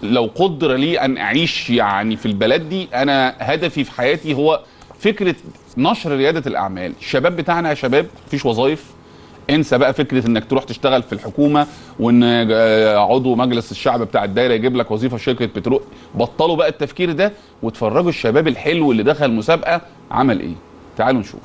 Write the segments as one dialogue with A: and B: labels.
A: لو قدر لي ان اعيش يعني في البلد دي انا هدفي في حياتي هو فكره نشر رياده الاعمال الشباب بتاعنا يا شباب مفيش وظايف انسى بقى فكره انك تروح تشتغل في الحكومه وان آه، عضو مجلس الشعب بتاع الدايره يجيب لك وظيفه في شركه بترول بطلوا بقى التفكير ده واتفرجوا الشباب الحلو اللي دخل مسابقه عمل ايه تعالوا نشوف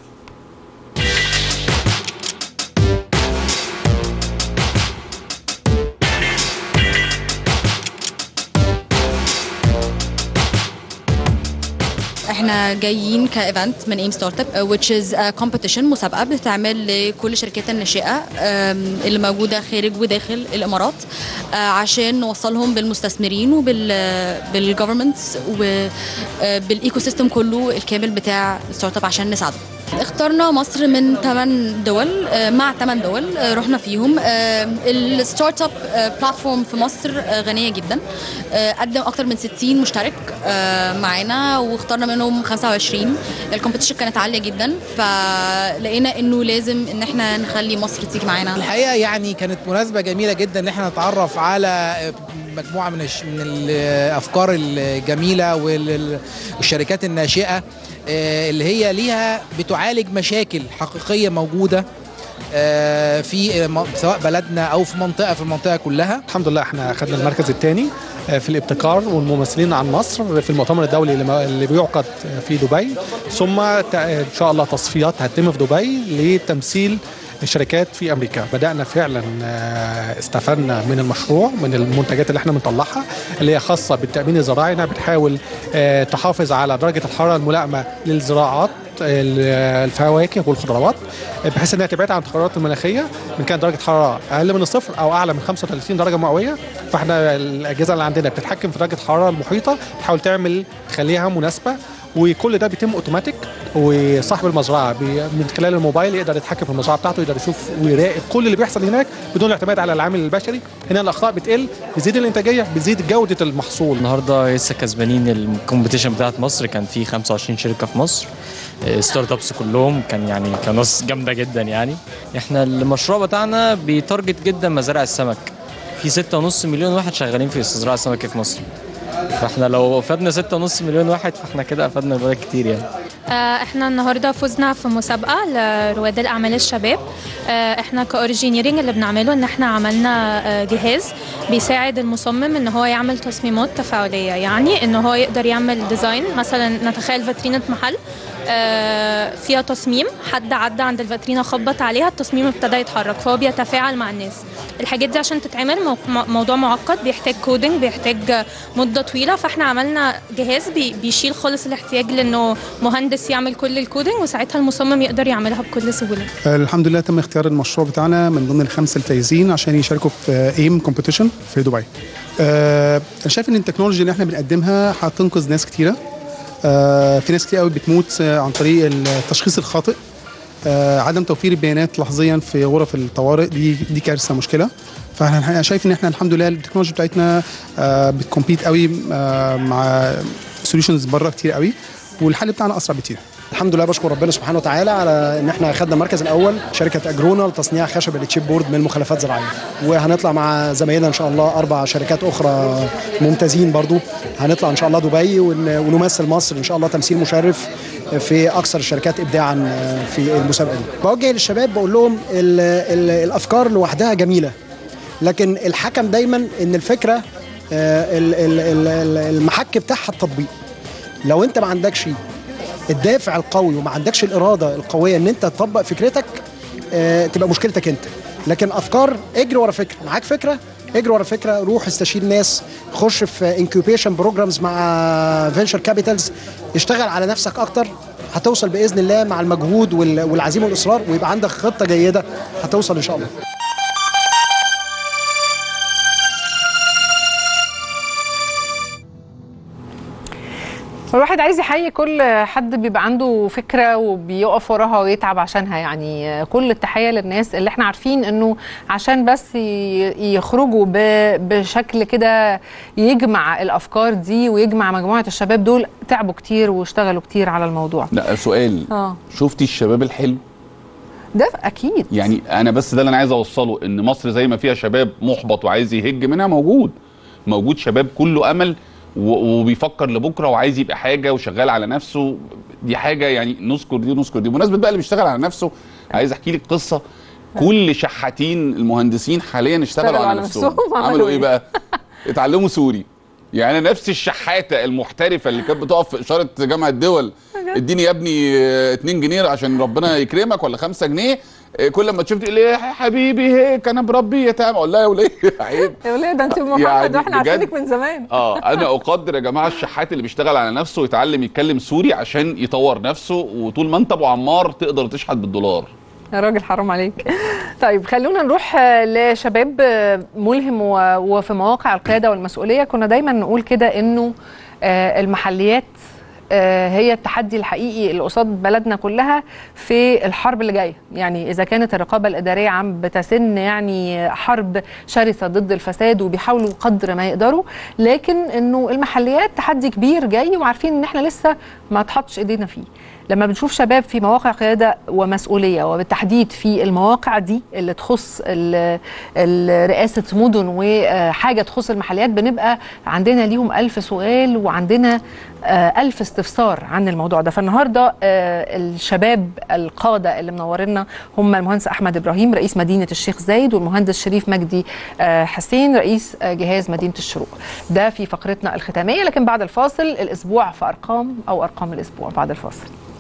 B: احنا جايين كايفنت من ايم ستارت اب which is a competition مسابقه بتتعمل لكل الشركات الناشئه أم، اللي موجوده خارج وداخل الامارات آه، عشان نوصلهم بالمستثمرين وبال بالجفرمنتس وبالايكو سيستم كله الكامل بتاع الستارت اب عشان نساعدهم اخترنا مصر من 8 دول آه، مع 8 دول آه، رحنا فيهم الستارت اب بلاتفورم في مصر آه، غنيه جدا آه، قدم اكتر من 60 مشترك آه، معانا واخترنا منهم 25 الكومبيتيشن كانت عاليه جدا فلقينا انه لازم ان احنا نخلي مصر تيجي معانا
C: الحقيقه يعني كانت مناسبه جميله جدا ان احنا نتعرف على مجموعه من الش- من الافكار الجميله وال- والشركات الناشئه آه، اللي هي ليها بتعالج مشاكل حقيقيه موجوده آه، في م- سواء بلدنا او في منطقه في المنطقه كلها
D: الحمد لله احنا اخذنا المركز الثاني في الابتكار والممثلين عن مصر في المؤتمر الدولي اللي ما- اللي بيعقد في دبي ثم تا- ان شاء الله تصفيات هتتم في دبي لتمثيل الشركات في امريكا بدانا فعلا آه، استفدنا من المشروع من المنتجات اللي احنا بنطلعها اللي هي خاصه بالتامين الزراعي انها بتحاول آه، تحافظ على درجه الحراره الملائمه للزراعات ال- الفواكه والخضروات بحيث انها تبعد عن التغيرات المناخيه ان كانت درجه حراره اقل من الصفر او اعلى من 35 درجه مئويه فاحنا الاجهزه اللي عندنا بتتحكم في درجه الحراره المحيطه تحاول تعمل تخليها مناسبه وكل ده بيتم اوتوماتيك وصاحب المزرعه بي من خلال الموبايل يقدر يتحكم في المزرعه بتاعته يقدر يشوف ويراقب كل اللي بيحصل هناك بدون الاعتماد على العامل البشري هنا الاخطاء بتقل بتزيد الانتاجيه بتزيد جوده المحصول
E: النهارده لسه كسبانين الكومبيتيشن بتاعت مصر كان في 25 شركه في مصر آه، ستارت ابس كلهم كان يعني كان ناس جامده جدا يعني احنا المشروع بتاعنا بيتارجت جدا مزارع السمك في 6.5 مليون واحد شغالين في استزراع السمك في مصر فاحنا لو افدنا 6.5 مليون واحد فاحنا كده افدنا بلد كتير يعني
F: آه، احنا النهارده فزنا في مسابقه لرواد الاعمال الشباب آه، احنا كاورجينيرنج اللي بنعمله ان احنا عملنا آه، جهاز بيساعد المصمم ان هو يعمل تصميمات تفاعليه يعني ان هو يقدر يعمل ديزاين مثلا نتخيل فاترينه محل آه، فيها تصميم حد عدى عند الفاترينا خبط عليها التصميم ابتدى يتحرك فهو بيتفاعل مع الناس الحاجات دي عشان تتعمل مو- موضوع معقد بيحتاج كودنج بيحتاج مده طويله فاحنا عملنا جهاز بي- بيشيل خالص الاحتياج لانه مهندس يعمل كل الكودنج وساعتها المصمم يقدر يعملها بكل سهوله
G: الحمد لله تم اختيار المشروع بتاعنا من ضمن الخمسه الفايزين عشان يشاركوا في ايم كومبيتيشن في دبي. آه، انا شايف ان التكنولوجيا اللي احنا بنقدمها هتنقذ ناس كتيره. آه، في ناس كتير قوي بتموت آه، عن طريق التشخيص الخاطئ. آه، عدم توفير البيانات لحظيا في غرف الطوارئ دي دي كارثه مشكله. فانا شايف ان احنا الحمد لله التكنولوجيا بتاعتنا آه، بتكمبيت قوي آه، مع سوليوشنز بره كتير قوي والحل بتاعنا اسرع بكتير.
H: الحمد لله بشكر ربنا سبحانه وتعالى على ان احنا خدنا المركز الاول شركه اجرونا لتصنيع خشب التشيب بورد من مخلفات زراعيه وهنطلع مع زمايلنا ان شاء الله اربع شركات اخرى ممتازين برضو هنطلع ان شاء الله دبي ون- ونمثل مصر ان شاء الله تمثيل مشرف في اكثر الشركات ابداعا في المسابقه دي بوجه للشباب بقول لهم ال ال الافكار لوحدها جميله لكن الحكم دايما ان الفكره آه، ال- ال- ال- المحك بتاعها التطبيق لو انت ما عندكش الدافع القوي وما عندكش الاراده القويه ان انت تطبق فكرتك آه، تبقى مشكلتك انت لكن افكار اجري ورا فكره معاك فكره اجري ورا فكره روح استشير ناس خش في انكيوبيشن بروجرامز مع فينشر كابيتالز اشتغل على نفسك اكتر هتوصل باذن الله مع المجهود وال- والعزيمه والاصرار ويبقى عندك خطه جيده هتوصل ان شاء الله
I: الواحد عايز يحيي كل حد بيبقى عنده فكره وبيقف وراها ويتعب عشانها يعني كل التحيه للناس اللي احنا عارفين انه عشان بس ي- يخرجوا ب- بشكل كده يجمع الافكار دي ويجمع مجموعه الشباب دول تعبوا كتير واشتغلوا كتير على الموضوع
A: لا سؤال
I: اه
A: شفتي الشباب الحلو
I: ده اكيد
A: يعني انا بس ده اللي انا عايز اوصله ان مصر زي ما فيها شباب محبط وعايز يهج منها موجود موجود شباب كله امل و- وبيفكر لبكره وعايز يبقى حاجه وشغال على نفسه دي حاجه يعني نذكر دي ونذكر دي بمناسبه بقى اللي بيشتغل على نفسه عايز احكي لك قصه كل شحاتين المهندسين حاليا اشتغلوا
I: اشتغلوا
A: على
I: على
A: نفسهم
I: نفسهم، عملوا
A: عملوا ايه
I: إيه؟
A: بقى اتعلموا سوري يعني نفس الشحاته المحترفه اللي كانت بتقف في اشاره جامعه الدول اديني يا ابني 2 جنيه عشان ربنا يكرمك ولا 5 جنيه آه، كل ما تشوف تقول لي يا حبيبي هيك انا بربي يتامى اقول لها يا وليه عيب
I: يا وليه ده انت محمد
A: يعني
I: واحنا
A: بجد.
I: عارفينك من زمان
A: اه انا اقدر يا جماعه الشحات اللي بيشتغل على نفسه ويتعلم يتكلم سوري عشان يطور نفسه وطول ما انت ابو عمار تقدر تشحت بالدولار
I: يا راجل حرام عليك طيب خلونا نروح آه، لشباب آه، ملهم و- وفي مواقع القياده والمسؤوليه كنا دايما نقول كده انه آه، المحليات آه، هي التحدي الحقيقي اللي قصاد بلدنا كلها في الحرب اللي جايه يعني اذا كانت الرقابه الاداريه عم بتسن يعني حرب شرسه ضد الفساد وبيحاولوا قدر ما يقدروا لكن انه المحليات تحدي كبير جاي وعارفين ان احنا لسه ما تحطش ايدينا فيه لما بنشوف شباب في مواقع قياده ومسؤوليه وبالتحديد في المواقع دي اللي تخص ال- ال- رئاسه مدن وحاجه تخص المحليات بنبقى عندنا ليهم ألف سؤال وعندنا آه، ألف استفسار عن الموضوع ده فالنهارده آه، الشباب القاده اللي منورنا هم المهندس احمد ابراهيم رئيس مدينه الشيخ زايد والمهندس شريف مجدي آه، حسين رئيس آه، جهاز مدينه الشروق ده في فقرتنا الختاميه لكن بعد الفاصل الاسبوع في ارقام او ارقام الاسبوع بعد الفاصل